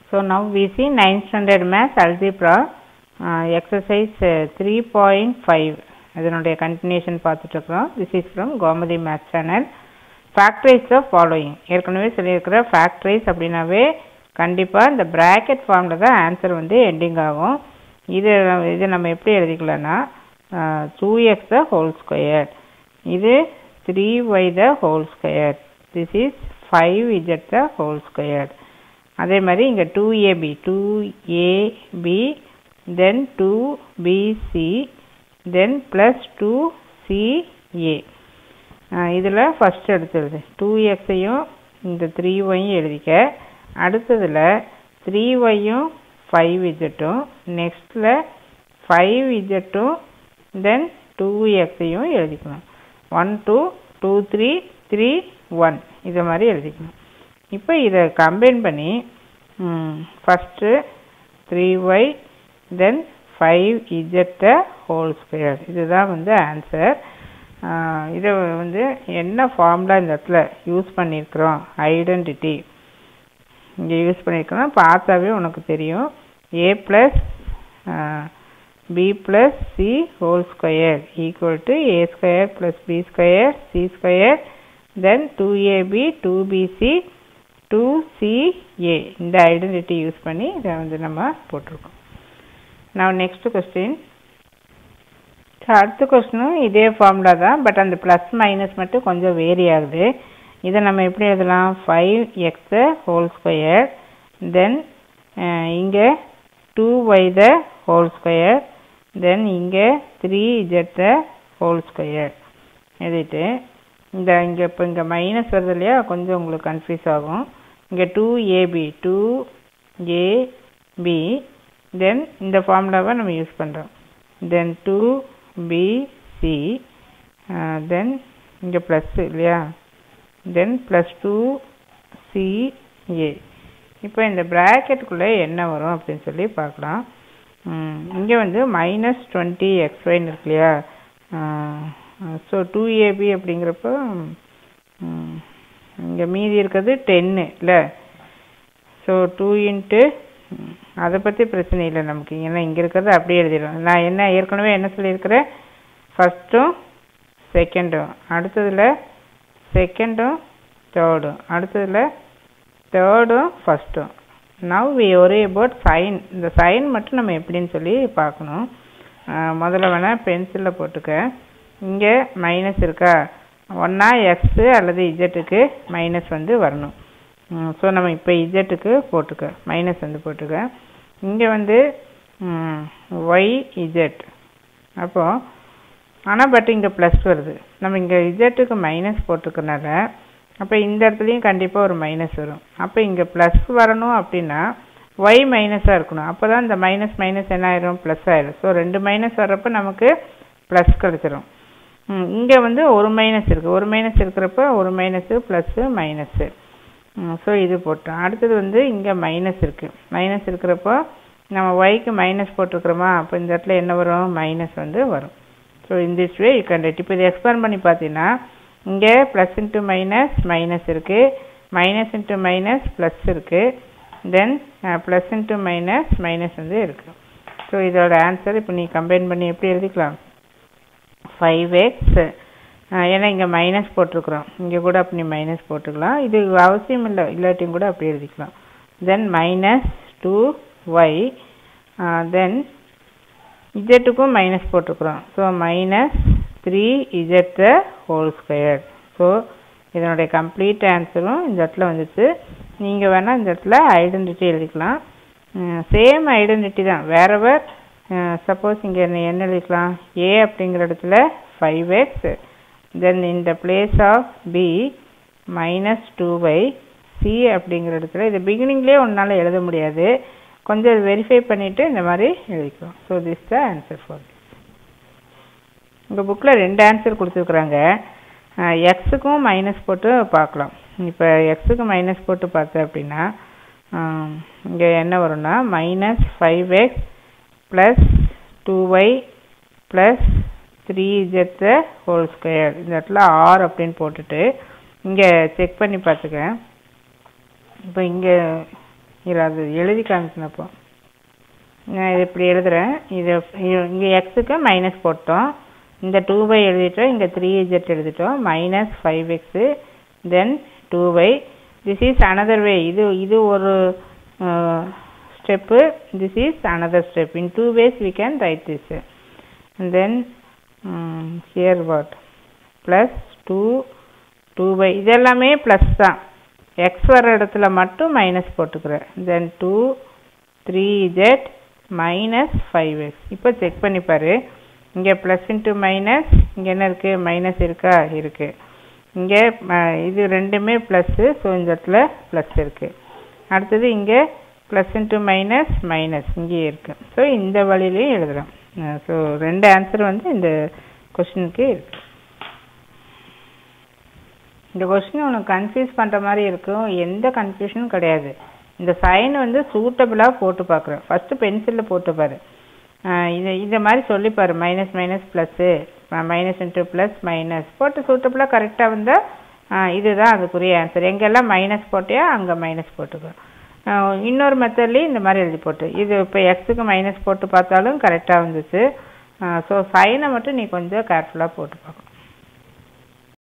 So now we see 9th standard math algebra uh, exercise uh, 3.5 அதனுடைய continuation பார்த்துட்டு இருக்கிறோம் this is from Gomathi math channel factorise the following ஏற்கனவே சொல்லியிருக்கிற factorise அப்படின்னாவே கண்டிப்பாக இந்த ப்ராக்கெட் ஃபார்மில் தான் ஆன்சர் வந்து எண்டிங் ஆகும் இது இது நம்ம எப்படி எழுதிக்கலாம்னா two X the whole square இது three Y the whole square this is five Z the whole square அதே மாதிரி இங்கே two A B two A B then two B C then plus two C A இதில் ஃபஸ்ட் எடுத்துருது டூ எக்ஸையும் இந்த த்ரீ ஒய்யும் எழுதிக்க அடுத்ததில் த்ரீ ஒய்யும் ஃபைவ் இஜட்டும் நெக்ஸ்ட்டில் ஃபைவ் இஜட்டும் தென் டூ எக்ஸையும் எழுதிக்கணும் one two two three three one இதை மாதிரி எழுதிக்கணும் இப்போ இதை கம்பைன் பண்ணி first three Y then five இஜெட்ட ஹோல் ஸ்கொயர் இதுதான் வந்து ஆன்சர் இதை வந்து என்ன ஃபார்முலா இந்த இடத்துல யூஸ் பண்ணியிருக்கிறோம் ஐடென்டிட்டி இங்கே யூஸ் பண்ணியிருக்கிறோம் பார்த்தாவே உனக்கு தெரியும் A plus B plus C whole square equal to A square plus B square C square then two A B two B C two C A இந்த ஐடென்டிட்டி யூஸ் பண்ணி இதை வந்து நம்ம போட்டிருக்கோம் நான் நெக்ஸ்ட் கொஸ்டின் அடுத்த கொஸ்டினும் இதே ஃபார்முலா தான் பட் அந்த ப்ளஸ் மைனஸ் மட்டும் கொஞ்சம் வேரி ஆகுது இதை நம்ம எப்படி எழுதலாம் ஃபைவ் எக்ஸ ஹோல் ஸ்கொயர் தென் இங்கே two Y the whole square then இங்கே three Z the whole square எழுதிட்டு இந்த இங்கே இப்போ இங்கே மைனஸ் வருது இல்லையா கொஞ்சம் உங்களுக்கு கன்ஃபியூஸ் ஆகும் இங்கே two A B two A B then இந்த ஃபார்முலாவை நம்ம யூஸ் பண்ணுறோம் தென் டூ பிசி தென் இங்கே ப்ளஸ் இல்லையா தென் ப்ளஸ் டூ சிஏ இப்போ இந்த ப்ராக்கெட்டுக்குள்ளே என்ன வரும் அப்படின்னு சொல்லி பார்க்கலாம் இங்கே வந்து மைனஸ் டுவெண்ட்டி எக்ஸ் ஒய்னு இருக்கு இல்லையா ஸோ டூ ஏபி அப்படிங்கிறப்போ இங்கே மீதி இருக்கிறது டென்னு இல்லை ஸோ டூ இன்ட்டு அதை பற்றி பிரச்சனை இல்லை நமக்கு ஏன்னா இங்கே இருக்கிறத அப்படியே எழுதிடும் நான் என்ன ஏற்கனவே என்ன சொல்லியிருக்கிறேன் ஃபஸ்ட்டும் செகண்டும் அடுத்ததில் செகண்டும் தேர்டும் அடுத்ததில் தேர்டும் ஃபஸ்ட்டும் நவ் வி ஒரே அபவுட் சைன் இந்த சைன் மட்டும் நம்ம எப்படின்னு சொல்லி பார்க்கணும் முதல்ல வேணால் பென்சிலில் போட்டுக்க இங்கே மைனஸ் இருக்கா ஒன்றா எக்ஸு அல்லது இஜெட்டுக்கு மைனஸ் வந்து வரணும் ஸோ நம்ம இப்போ இஜெட்டுக்கு போட்டுக்க மைனஸ் வந்து போட்டுக்க இங்கே வந்து ஒய் இஜெட் அப்போது ஆனால் பட் இங்கே ப்ளஸ் வருது நம்ம இங்கே இஜெட்டுக்கு மைனஸ் போட்டுக்கனால அப்போ இந்த இடத்துலையும் கண்டிப்பாக ஒரு மைனஸ் வரும் அப்போ இங்கே ப்ளஸ் வரணும் அப்படின்னா ஒய் மைனஸாக இருக்கணும் அப்போ தான் இந்த மைனஸ் மைனஸ் என்ன ஆயிரும் ப்ளஸ் ஆயிடும் ஸோ ரெண்டு மைனஸ் வர்றப்போ நமக்கு ப்ளஸ் கிடச்சிரும் இங்கே வந்து ஒரு மைனஸ் இருக்குது ஒரு மைனஸ் இருக்கிறப்ப ஒரு மைனஸு ப்ளஸ்ஸு மைனஸு ஸோ இது போட்டோம் அடுத்தது வந்து இங்கே மைனஸ் இருக்குது மைனஸ் இருக்கிறப்போ நம்ம ஒய்க்கு மைனஸ் போட்டிருக்கிறோமா அப்போ இந்த இடத்துல என்ன வரும் மைனஸ் வந்து வரும் ஸோ இந்த வே யூ கேன் ரைட் இப்போ இதை எக்ஸ்பேண்ட் பண்ணி பார்த்தீங்கன்னா இங்கே ப்ளஸ் இன்ட்டு மைனஸ் மைனஸ் இருக்குது மைனஸ் இன்ட்டு மைனஸ் ப்ளஸ் இருக்குது then plus into minus minus வந்து இருக்குது ஸோ இதோட ஆன்சர் இப்போ நீ கம்பைன் பண்ணி எப்படி எழுதிக்கலாம் ஃபைவ் எக்ஸ் ஏன்னா இங்கே மைனஸ் போட்டிருக்குறோம் இங்கே கூட அப்படி மைனஸ் போட்டுக்கலாம் இது அவசியம் இல்லை இல்லாட்டியும் கூட அப்படி எழுதிக்கலாம் then minus two Y then இஜெட்டுக்கும் மைனஸ் போட்டிருக்குறோம் so minus three Z the whole square so இதனுடைய கம்ப்ளீட் ஆன்சரும் இந்த இடத்துல வந்துச்சு நீங்கள் வேணால் இந்த இடத்துல ஐடென்டிட்டி எழுதிக்கலாம் சேம் ஐடென்டிட்டி தான் வேறவர் சப்போஸ் இங்கே என்ன எழுதிக்கலாம் ஏ அப்படிங்கிற இடத்துல ஃபைவ் எக்ஸ் தென் இந்த place of B minus two by C அப்படிங்கிற இடத்துல இது பிகினிங்லேயே ஒன்றால் எழுத முடியாது கொஞ்சம் வெரிஃபை பண்ணிவிட்டு இந்த மாதிரி எழுதிக்கலாம் so this the answer for உங்கள் புக்கில் ரெண்டு ஆன்சர் கொடுத்துருக்குறாங்க எக்ஸுக்கும் மைனஸ் போட்டு பார்க்கலாம் இப்போ எக்ஸுக்கு மைனஸ் போட்டு பார்த்தேன் அப்படின்னா இங்கே என்ன வரும்னா minus five X plus two Y plus three Z whole square இந்த இடத்துல ஆர் அப்படின்னு போட்டுட்டு இங்கே செக் பண்ணி பார்த்துக்க இப்போ இங்கே இல்லை அது எழுதி காமிக்கணப்போ நான் இது இப்படி எழுதுகிறேன் இது இங்கே எக்ஸுக்கு மைனஸ் போட்டோம் இந்த டூ பை எழுதிட்டோம் இங்கே த்ரீ இஜெட் எழுதிட்டோம் minus five X then two by this is another way இது இது ஒரு step this is another step in two ways we can write this then here what plus two two by இதெல்லாமே plus தான் X வர இடத்துல மட்டும் minus போட்டுக்கிறேன் then two three Z minus five X இப்போ செக் பண்ணிப்பாரு இங்கே ப்ளஸ் இன்ட்டு மைனஸ் இங்கே என்ன இருக்குது மைனஸ் இருக்கா இருக்குது இங்கே இது ரெண்டுமே ப்ளஸ்ஸு ஸோ இந்த இடத்துல ப்ளஸ் இருக்குது அடுத்தது இங்கே ப்ளஸ் இன்ட்டு மைனஸ் மைனஸ் இங்கேயே இருக்குது ஸோ இந்த வழியிலையும் எழுதலாம் ஸோ ரெண்டு ஆன்சர் வந்து இந்த கொஷினுக்கு இருக்குது இந்த கொஸ்டின் உனக்கு கன்ஃபியூஸ் பண்ணுற மாதிரி இருக்கும் எந்த கன்ஃபியூஷனும் கிடையாது இந்த சைன் வந்து சூட்டபிளாக போட்டு பார்க்குறேன் ஃபஸ்ட்டு பென்சிலில் போட்டு பாரு இதை இந்த மாதிரி சொல்லிப்பாரு minus minus plus minus into plus minus போட்டு சூட்டபிளாக கரெக்டாக வந்தால் இதுதான் அதுக்குரிய ஆன்சர் எங்கெல்லாம் மைனஸ் போட்டியா அங்கே மைனஸ் போட்டுக்கோ இன்னொரு மெத்தட்லேயும் இந்த மாதிரி எழுதி போட்டு இது இப்போ எக்ஸுக்கு மைனஸ் போட்டு பார்த்தாலும் கரெக்டாக வந்துச்சு ஸோ சைனை மட்டும் நீ கொஞ்சம் கேர்ஃபுல்லாக போட்டு பார்க்கணும்